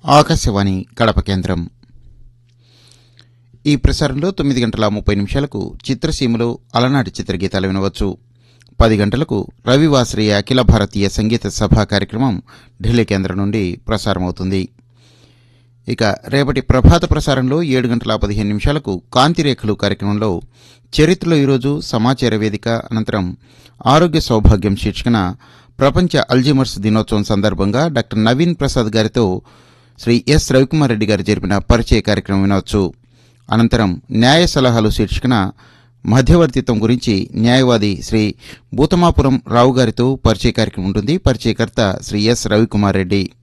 ఆకాశవాణి కడప కేంద్రం ఈ ప్రసారంలో తొమ్మిది గంటల ముప్పై నిమిషాలకు చిత్రసీమలో అలనాటి చిత్రగీతాలు వినవచ్చు పది గంటలకు రవివాసరి అఖిల భారతీయ సంగీత సభ కార్యక్రమం ఢిల్లీ కేంద్రం నుండి ప్రసారమవుతుంది ఇక రేపటి ప్రభాత ప్రసారంలో ఏడు గంటల పదిహేను నిమిషాలకు కాంతిరేఖలు కార్యక్రమంలో చరిత్రలో ఈరోజు సమాచార వేదిక అనంతరం ఆరోగ్య సౌభాగ్యం శీర్షికన ప్రపంచ అల్జీమర్స్ దినోత్సవం సందర్భంగా డాక్టర్ నవీన్ ప్రసాద్ గారితో శ్రీ ఎస్ రవికుమార్ రెడ్డి గారు జరిపిన పరిచయ కార్యక్రమం వినవచ్చు అనంతరం న్యాయ సలహాలు శీర్షికన మధ్యవర్తిత్వం గురించి న్యాయవాది శ్రీ భూతమాపురం రావు గారితో పరిచయ కార్యక్రమం ఉంటుంది పరిచయకర్త శ్రీ ఎస్ రవికుమార్ రెడ్డి